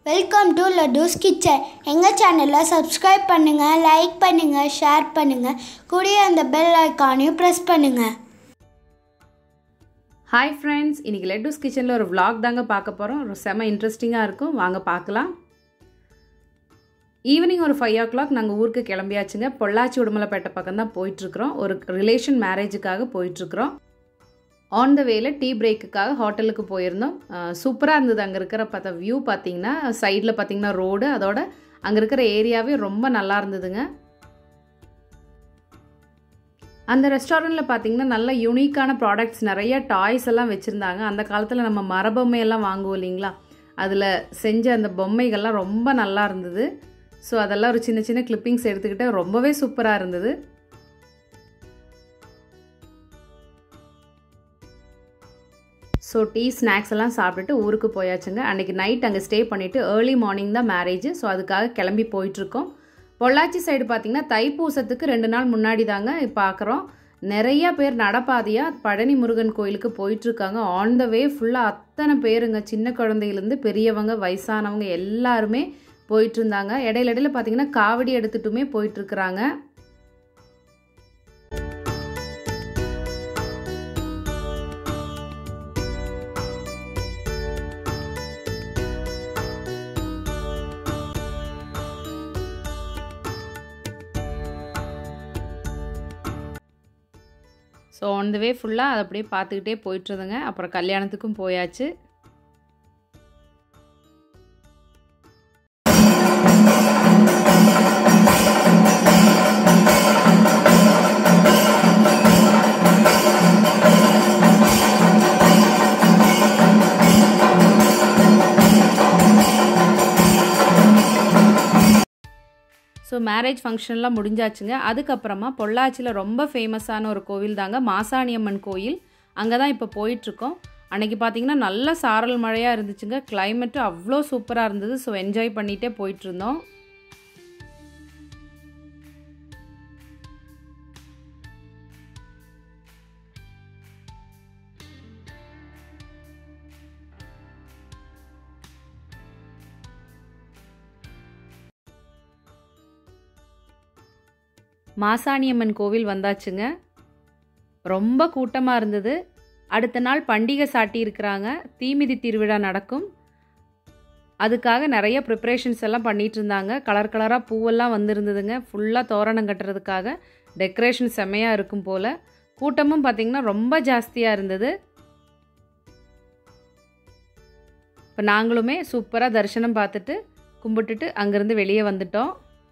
Welcome to லட்டூஸ் kitchen எங்கள் சேனலை subscribe பண்ணுங்கள் லைக் பண்ணுங்கள் ஷேர் பண்ணுங்கள் கூடிய அந்த பெல் ஐக்கானையும் ப்ரெஸ் பண்ணுங்கள் ஹாய் ஃப்ரெண்ட்ஸ் இன்றைக்கி லெட்டூஸ் கிச்சனில் ஒரு vlog தாங்க பார்க்க போகிறோம் ஒரு செம இன்ட்ரெஸ்டிங்காக இருக்கும் வாங்க பார்க்கலாம் ஈவினிங் ஒரு ஃபைவ் ஓ கிளாக் நாங்கள் ஊருக்கு கிளம்பியாச்சுங்க பொள்ளாச்சி உடுமலைப்பேட்டை பக்கம் தான் போயிட்டுருக்குறோம் ஒரு ரிலேஷன் மேரேஜுக்காக போயிட்டுருக்குறோம் ஆன் த வேல டீ பிரேக்குக்காக ஹோட்டலுக்கு போயிருந்தோம் சூப்பராக இருந்தது அங்கே இருக்கிற பார்த்தா வியூ பார்த்தீங்கன்னா சைடில் பார்த்தீங்கன்னா ரோடு அதோட அங்கே இருக்கிற ஏரியாவே ரொம்ப நல்லா இருந்ததுங்க அந்த ரெஸ்டாரண்ட்டில் பார்த்தீங்கன்னா நல்ல யூனிக்கான ப்ராடக்ட்ஸ் நிறைய டாய்ஸ் எல்லாம் வச்சுருந்தாங்க அந்த காலத்தில் நம்ம மரபொம்மை எல்லாம் வாங்குவோம் இல்லைங்களா அதில் செஞ்ச அந்த பொம்மைகள்லாம் ரொம்ப நல்லா இருந்தது ஸோ அதெல்லாம் ஒரு சின்ன சின்ன கிளிப்பிங்ஸ் எடுத்துக்கிட்டு ரொம்பவே சூப்பராக இருந்தது ஸோ டீ ஸ்நாக்ஸ் எல்லாம் சாப்பிட்டுட்டு ஊருக்கு போயாச்சுங்க அன்றைக்கி நைட் அங்கே ஸ்டே பண்ணிவிட்டு ஏர்லி மார்னிங் தான் மேரேஜ் ஸோ அதுக்காக கிளம்பி போயிட்டுருக்கோம் பொள்ளாச்சி சைடு பார்த்திங்கன்னா தைப்பூசத்துக்கு ரெண்டு நாள் முன்னாடி தாங்க பார்க்குறோம் நிறைய பேர் நடப்பாதையாக பழனி முருகன் கோயிலுக்கு போயிட்டுருக்காங்க ஆன் த வே ஃபுல்லாக அத்தனை பேருங்க சின்ன குழந்தையிலேருந்து பெரியவங்க வயசானவங்க எல்லாருமே போயிட்டு இருந்தாங்க இடையில இடையில பார்த்தீங்கன்னா காவடி எடுத்துட்டுமே போயிட்டுருக்குறாங்க ஸோ ஆன் த வே ஃபுல்லாக அதை அப்படியே பார்த்துக்கிட்டே போயிட்டுருந்தேங்க அப்புறம் கல்யாணத்துக்கும் போயாச்சு ஸோ மேரேஜ் ஃபங்க்ஷன்லாம் முடிஞ்சாச்சுங்க அதுக்கப்புறமா பொள்ளாச்சியில் ரொம்ப ஃபேமஸான ஒரு கோவில் தாங்க மாசாணியம்மன் கோயில் அங்கே தான் இப்போ போயிட்டுருக்கோம் அன்றைக்கி பார்த்தீங்கன்னா நல்ல சாரல் மழையாக இருந்துச்சுங்க கிளைமேட்டு அவ்வளோ சூப்பராக இருந்தது ஸோ என்ஜாய் பண்ணிகிட்டே போயிட்டுருந்தோம் மாசாணியம்மன் கோவில் வந்தாச்சுங்க ரொம்ப கூட்டமாக இருந்தது அடுத்த நாள் பண்டிகை சாட்டி இருக்கிறாங்க தீமிதி திருவிழா நடக்கும் அதுக்காக நிறைய ப்ரிப்ரேஷன்ஸ் எல்லாம் பண்ணிகிட்டு இருந்தாங்க கலர் கலராக பூவெல்லாம் வந்திருந்ததுங்க ஃபுல்லாக தோரணம் கட்டுறதுக்காக டெக்கரேஷன் செம்மையாக இருக்கும் போல் கூட்டமும் பார்த்திங்கன்னா ரொம்ப ஜாஸ்தியாக இருந்தது இப்போ நாங்களுமே சூப்பராக தரிசனம் பார்த்துட்டு கும்பிட்டுட்டு அங்கேருந்து வெளியே வந்துட்டோம்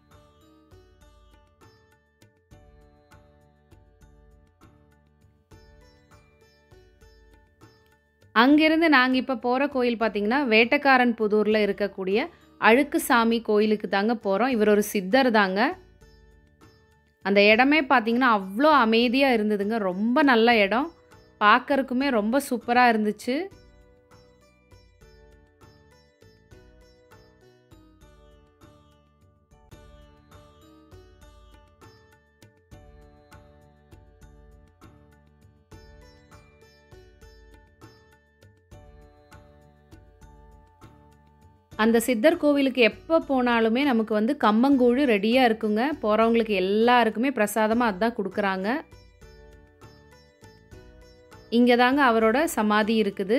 அங்கேருந்து நாங்கள் இப்போ போகிற கோயில் பார்த்திங்கன்னா வேட்டக்காரன் புதூரில் இருக்கக்கூடிய அழுக்கு சாமி கோயிலுக்கு தாங்க போகிறோம் இவர் ஒரு சித்தர் தாங்க அந்த இடமே பார்த்திங்கன்னா அவ்வளோ அமைதியாக இருந்ததுங்க ரொம்ப நல்ல இடம் பார்க்கறக்குமே ரொம்ப சூப்பராக இருந்துச்சு அந்த சித்தர் கோவிலுக்கு எப்போ போனாலுமே நமக்கு வந்து கம்மங்கூழு ரெடியாக இருக்குங்க போகிறவங்களுக்கு எல்லாருக்குமே பிரசாதமாக அதுதான் கொடுக்குறாங்க இங்கே தாங்க அவரோட சமாதி இருக்குது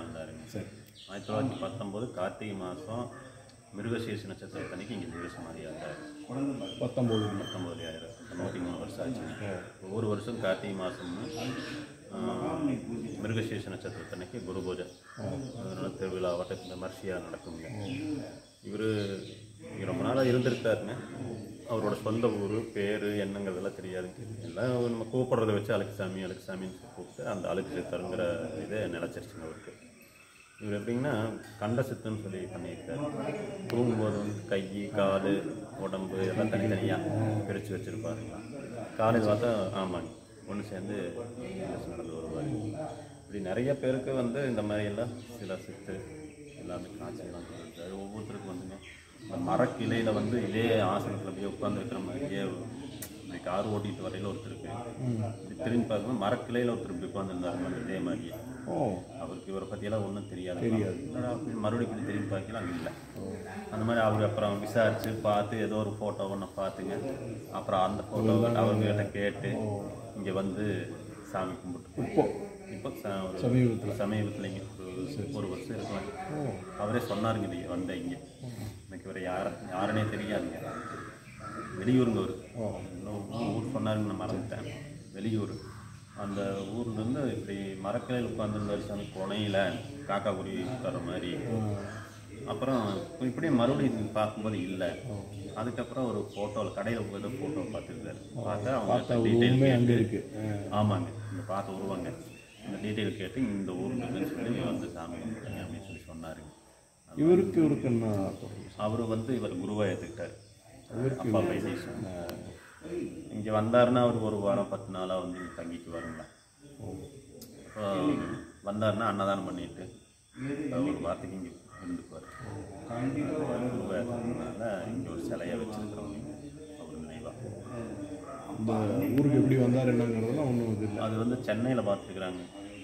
வாழ்ந்தாருங்க சரி ஆயிரத்தி தொள்ளாயிரத்தி பத்தொம்போது கார்த்திகை மாதம் மிருகசீர்ஷ நட்சத்திரத்தன்னைக்கு இங்கே ஜீவ சமாதி ஆகிறார் பத்தொம்போது பத்தொம்போது ஆயிரம் தொண்ணூற்றி மூணு வருஷம் ஆச்சு ஒவ்வொரு வருஷம் கார்த்திகை மாதம்னு மிருகசீர்ஷ நட்சத்திரத்தன்னைக்கு குரு பூஜை அதனால திருவிழாவட்ட இந்த மர்ஷியாக நடக்குங்க இவர் ரொம்ப நாளாக இருந்திருக்காருங்க அவரோட சொந்த ஊர் பேர் என்னங்கிறதெல்லாம் தெரியாதுங்க எல்லாம் நம்ம கூப்பிட்றத வச்சு அழுக்குசாமி அழுக்குசாமின்னு கூப்பிட்டு அந்த அழுக்கு சித்தருங்கிற இதை நிலச்சிருச்சுங்க அவருக்கு இவர் எப்படிங்கன்னா கண்ட சித்துன்னு சொல்லி பண்ணியிருக்காரு தூங்கும்போது வந்து கை கால் உடம்பு எல்லாம் தனித்தனியாக பிரித்து வச்சுருப்பாருங்களா காலையில் பார்த்தா ஆமாங்க ஒன்று சேர்ந்து நடந்து வருவார் இப்படி நிறைய பேருக்கு வந்து இந்த மாதிரி எல்லாம் சில சித்து எல்லாமே காட்சியெல்லாம் கொடுத்துருக்காரு ஒவ்வொருத்தருக்கும் வந்துங்க இந்த மரக்கிளையில் வந்து இதே ஆசனத்தில் அப்படியே உட்காந்துருக்கிற மாதிரியே இப்படி கார் ஓட்டிட்டு வரையில ஒருத்தருக்கு இப்படி திரும்பி பார்க்கும்போது மரக்கிளையில் ஒருத்தர் இப்படி உட்காந்துருந்தாருங்க இதே மாதிரியே ஓ அவருக்கு இவரை பற்றியெல்லாம் ஒன்றும் தெரியாது தெரியாது மறுபடியும் இப்படி திரும்பி பார்க்கல அங்கே இல்லை அந்த மாதிரி அவர் அப்புறம் விசாரித்து பார்த்து ஏதோ ஒரு ஃபோட்டோ ஒன்று பார்த்துங்க அப்புறம் அந்த ஃபோட்டோ அவங்ககிட்ட கேட்டு இங்கே வந்து சாமி கும்பிட்டு இப்போ இப்போ ச- ஒரு சமீபத்தில் சமீபத்தில் இங்கே ஒரு ஒரு வருஷம் இருக்கலாம் அவரே சொன்னாருங்க இங்கே வந்த இங்கே எனக்கு இவரை யார யாருன்னே தெரியாதுங்க வெளியூருங்க அவர் இன்னும் ஊர் சொன்னாருங்க நான் மறந்துட்டேன் வெளியூர் அந்த ஊர்லேருந்து இப்படி மரக்கிளையில் உட்காந்துருந்தாரு சாமி கொனையில் காக்கா குருவி தர மாதிரி அப்புறம் இப்படியே மறுபடியும் பார்க்கும்போது இல்லை அதுக்கப்புறம் ஒரு ஃபோட்டோவில் கடையில் போய் தான் ஃபோட்டோ பார்த்துருக்காரு பார்த்தா அவங்க டீட்டெயில் உண்மை அங்கே கேட்டு இருக்கு ஆ. ஆமாங்க இந்த பார்த்து உருவாங்க இந்த டீட்டெயில் கேட்டு இந்த ஊருக்கு இருக்குன்னு சொல்லி வந்து சாமி கும்பிடுங்க அப்படின்னு சொல்லி சொன்னாருங்க இவருக்கு இவருக்கு என்ன அர்த்தம்? அவர் வந்து இவர் குருவாக ஏற்றுக்கிட்டார் அப்பா வைத்தீஸ்வரன் இங்கே வந்தாருன்னா அவர் ஒரு வாரம் பத்து நாளாக வந்து இங்க தங்கிக்குவாருங்களா இப்போ வந்தாருன்னா அன்னதானம் பண்ணிட்டு ஒரு வாரத்துக்கு இங்கே இருந்துக்குவார் குருவாக ஏற்றுக்கிறதுனால இங்கே ஒரு சிலையை வச்சுருக்கிறோம் அவர் நினைவாக இந்த ஊருக்கு எப்படி வந்தார் என்னங்கிறதெல்லாம் ஒன்றும் இது இல்லை அது வந்து சென்னையில் பார்த்துருக்குறாங்க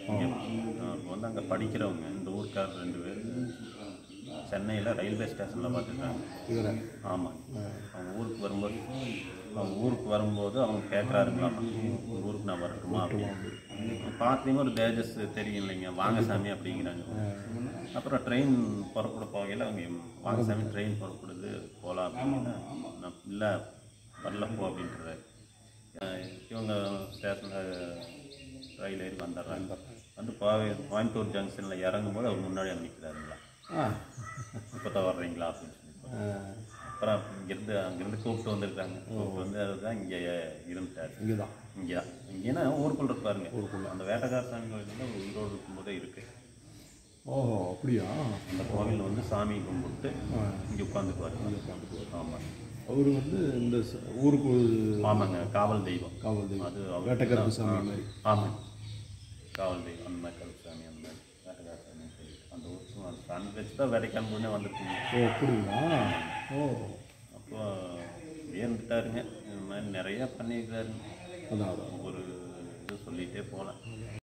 இப்போ வந்து அங்கே படிக்கிறவங்க இந்த ஊருக்காரர் ரெண்டு பேர் சென்னையில் ரயில்வே ஸ்டேஷனில் பார்த்துருக்காங்க இவரை ஆமாம் அவங்க ஊருக்கு வரும்போது அவங்க ஊருக்கு வரும்போது அவங்க கேட்குறாருங்களாமா உங்கள் ஊருக்கு நான் வரட்டுமா அப்படின்னு பார்த்தீங்க ஒரு தேஜஸ் தெரியும் இல்லைங்க வாங்க சாமி அப்படிங்கிறாங்க அப்புறம் ட்ரெயின் புறப்பட போகையில் அவங்க வாங்க சாமி ட்ரெயின் புறப்படுது போகலாம் அப்படின்னா நான் இல்லை வரல போ அப்படின்றாரு அஹ் இவங்க ஸ்டேஷனில் ரயில் ஏறி வந்துடுறாங்க வந்து கோவை கோயம்புத்தூர் ஜங்ஷனில் இறங்கும் போது அவர் முன்னாடி அங்கே நிற்கிறாருங்களா ஆ இப்போ தான் வர்றீங்களா அப்படின்னு சொல்லி அப்புறம் இங்கேருந்து அங்கேருந்து கூப்பிட்டு வந்திருக்காங்க கூப்பிட்டு வந்து அதுதான் இங்கே இருந்துட்டார் இங்கே தான் இங்கே தான் இங்கேனா ஊருக்குள்ள இருப்பாருங்க ஊருக்குள்ள அந்த வேட்டக்கார சாமி கோயில் வந்து ஒரு உயிரோடு இருக்கும்போதே இருக்கு ஓஹோ அப்படியா அந்த கோவில் வந்து சாமி கும்பிட்டு இங்கே உட்காந்துக்குவாரு ஆமாம் அவர் வந்து இந்த ச- ஊருக்கு ஒரு ஆமாங்க காவல் தெய்வம் காவல் தெய்வம் அது அவர் வேட்டக்கருப்பு சாமி மாதிரி ஆமாங்க காவல் தெய்வம் அந்த மாதிரி கருப்பு சாமி அந்த மாதிரி வேட்டக்கார சாமி அந்த ஊருக்கு அந்த சாமி வச்சு தான் வேட்டைக்கான் முன்னே வந்துருக்குங்க ஓ அப்படிங்களா ஓ அப்போ இருந்துட்டாருங்க இந்த மாதிரி நிறையா பண்ணியிருக்காருங்க அதான் அதான் ஒவ்வொரு இது சொல்லிகிட்டே போகலாம்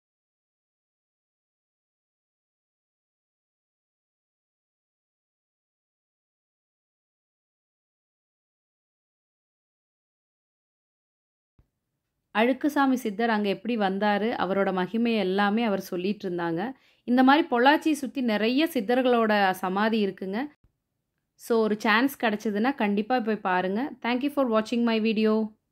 அழுக்குசாமி சித்தர் அங்கே எப்படி வந்தார் அவரோட மகிமை எல்லாமே அவர் சொல்லிட்டு இருந்தாங்க இந்த மாதிரி பொள்ளாச்சியை சுற்றி நிறைய சித்தர்களோட சமாதி இருக்குங்க ஸோ ஒரு சான்ஸ் கிடச்சிதுன்னா கண்டிப்பாக போய் பாருங்கள் தேங்க்யூ ஃபார் வாட்சிங் மை வீடியோ